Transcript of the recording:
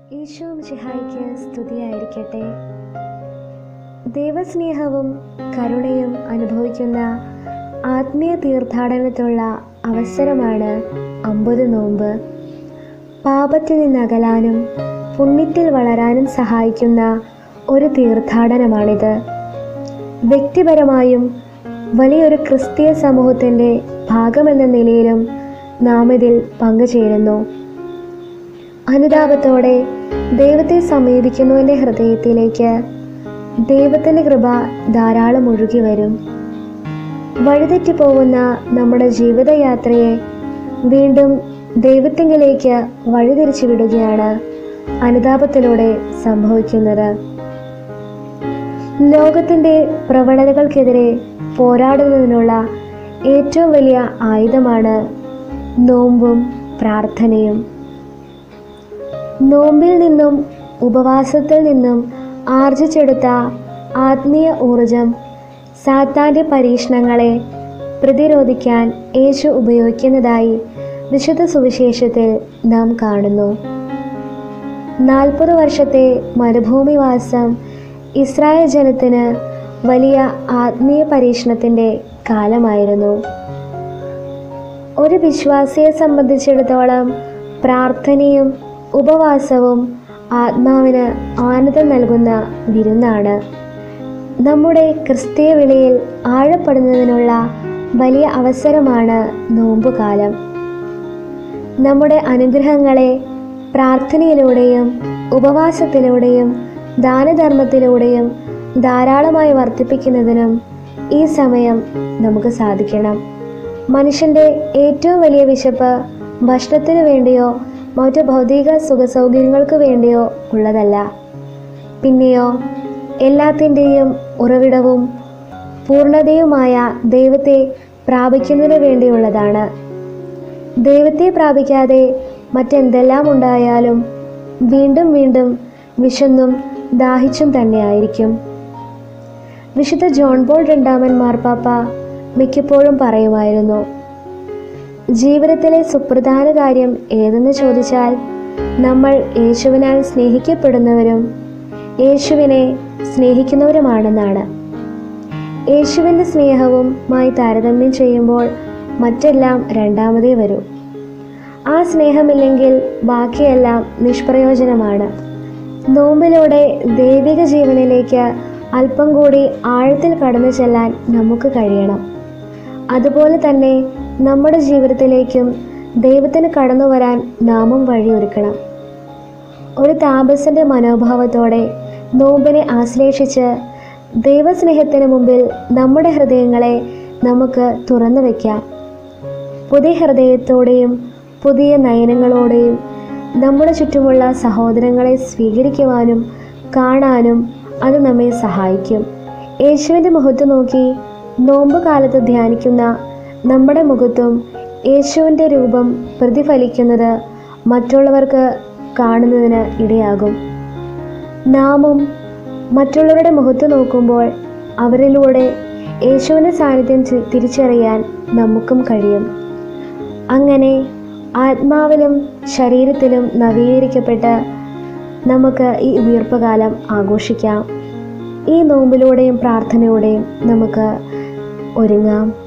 ഈശോ മിശിഹായ്ക്ക് സ്തുതിയായിരിക്കട്ടെ ദൈവസ്നേഹവും കരുണയും അനുഭവിക്കുന്ന ആത്മീയ തീർത്ഥാടനത്തിലുള്ള അവസരമാണ് അമ്പത് നോമ്പ് പാപത്തിൽ നിന്നകലാനും പുണ്യത്തിൽ വളരാനും സഹായിക്കുന്ന ഒരു തീർത്ഥാടനമാണിത് വ്യക്തിപരമായും വലിയൊരു ക്രിസ്തീയ സമൂഹത്തിൻ്റെ ഭാഗമെന്ന നിലയിലും നാം ഇതിൽ പങ്കുചേരുന്നു അനുതാപത്തോടെ ദൈവത്തെ സമീപിക്കുന്നവൻ്റെ ഹൃദയത്തിലേക്ക് ദൈവത്തിൻ്റെ കൃപ ധാരാളം ഒഴുകി വരും വഴിതെറ്റി പോകുന്ന നമ്മുടെ ജീവിതയാത്രയെ വീണ്ടും ദൈവത്തിങ്കിലേക്ക് വഴിതിരിച്ചു വിടുകയാണ് അനുതാപത്തിലൂടെ സംഭവിക്കുന്നത് ലോകത്തിൻ്റെ പ്രവണതകൾക്കെതിരെ പോരാടുന്നതിനുള്ള ഏറ്റവും വലിയ ആയുധമാണ് നോമ്പും പ്രാർത്ഥനയും നോമ്പിൽ നിന്നും ഉപവാസത്തിൽ നിന്നും ആർജിച്ചെടുത്ത ആത്മീയ ഊർജം സാത്താൻ്റെ പരീക്ഷണങ്ങളെ പ്രതിരോധിക്കാൻ യേശു ഉപയോഗിക്കുന്നതായി വിശുദ്ധ സുവിശേഷത്തിൽ നാം കാണുന്നു നാൽപ്പത് വർഷത്തെ മരുഭൂമിവാസം ഇസ്രായേൽ ജനത്തിന് വലിയ ആത്മീയ പരീക്ഷണത്തിൻ്റെ കാലമായിരുന്നു ഒരു വിശ്വാസിയെ സംബന്ധിച്ചിടത്തോളം പ്രാർത്ഥനയും ഉപവാസവും ആത്മാവിന് ആനന്ദം നൽകുന്ന വിരുന്നാണ് നമ്മുടെ ക്രിസ്തീയ വിളിയിൽ ആഴപ്പെടുന്നതിനുള്ള വലിയ അവസരമാണ് നോമ്പുകാലം നമ്മുടെ അനുഗ്രഹങ്ങളെ പ്രാർത്ഥനയിലൂടെയും ഉപവാസത്തിലൂടെയും ദാനധർമ്മത്തിലൂടെയും ധാരാളമായി വർദ്ധിപ്പിക്കുന്നതിനും ഈ സമയം നമുക്ക് സാധിക്കണം മനുഷ്യൻ്റെ ഏറ്റവും വലിയ വിശപ്പ് ഭക്ഷണത്തിനു വേണ്ടിയോ മറ്റു ഭൗതിക സുഖസൗകര്യങ്ങൾക്ക് വേണ്ടിയോ ഉള്ളതല്ല പിന്നെയോ എല്ലാത്തിൻ്റെയും ഉറവിടവും പൂർണ്ണതയുമായ ദൈവത്തെ പ്രാപിക്കുന്നതിന് വേണ്ടിയുള്ളതാണ് ദൈവത്തെ പ്രാപിക്കാതെ മറ്റെന്തെല്ലാം ഉണ്ടായാലും വീണ്ടും വീണ്ടും വിശന്നും ദാഹിച്ചും തന്നെയായിരിക്കും വിശുദ്ധ ജോൺ പോൾ രണ്ടാമൻ മാർപ്പാപ്പ മിക്കപ്പോഴും പറയുമായിരുന്നു ജീവിതത്തിലെ സുപ്രധാന കാര്യം ഏതെന്ന് ചോദിച്ചാൽ നമ്മൾ യേശുവിനാൽ സ്നേഹിക്കപ്പെടുന്നവരും യേശുവിനെ സ്നേഹിക്കുന്നവരുമാണെന്നാണ് യേശുവിൻ്റെ സ്നേഹവുമായി താരതമ്യം ചെയ്യുമ്പോൾ മറ്റെല്ലാം രണ്ടാമതേ വരൂ ആ സ്നേഹമില്ലെങ്കിൽ ബാക്കിയെല്ലാം നിഷ്പ്രയോജനമാണ് നോമ്പിലൂടെ ദൈവിക ജീവനിലേക്ക് അല്പം കൂടി ആഴത്തിൽ കടന്നു ചെല്ലാൻ നമുക്ക് കഴിയണം അതുപോലെ തന്നെ നമ്മുടെ ജീവിതത്തിലേക്കും ദൈവത്തിന് കടന്നു വരാൻ നാമും വഴിയൊരുക്കണം ഒരു താപസന്റെ മനോഭാവത്തോടെ നോമ്പിനെ ആശ്ലേഷിച്ച് ദൈവസ്നേഹത്തിന് മുമ്പിൽ നമ്മുടെ ഹൃദയങ്ങളെ നമുക്ക് തുറന്നു വയ്ക്കാം പുതിയ ഹൃദയത്തോടെയും പുതിയ നയനങ്ങളോടെയും നമ്മുടെ ചുറ്റുമുള്ള സഹോദരങ്ങളെ സ്വീകരിക്കുവാനും കാണാനും അത് നമ്മെ സഹായിക്കും യേശുവിൻ്റെ മുഖത്ത് നോക്കി നോമ്പ് കാലത്ത് ധ്യാനിക്കുന്ന നമ്മുടെ മുഖത്തും യേശുവിൻ്റെ രൂപം പ്രതിഫലിക്കുന്നത് മറ്റുള്ളവർക്ക് കാണുന്നതിന് ഇടയാകും നാമും മറ്റുള്ളവരുടെ മുഖത്ത് നോക്കുമ്പോൾ അവരിലൂടെ യേശുവിൻ്റെ സാന്നിധ്യം തി- തിരിച്ചറിയാൻ നമുക്കും കഴിയും അങ്ങനെ ആത്മാവിലും ശരീരത്തിലും നവീകരിക്കപ്പെട്ട് നമുക്ക് ഈ ഉയർപ്പ് കാലം ആഘോഷിക്കാം ഈ നോമ്പിലൂടെയും പ്രാർത്ഥനയോടെയും നമുക്ക് ഒരുങ്ങാം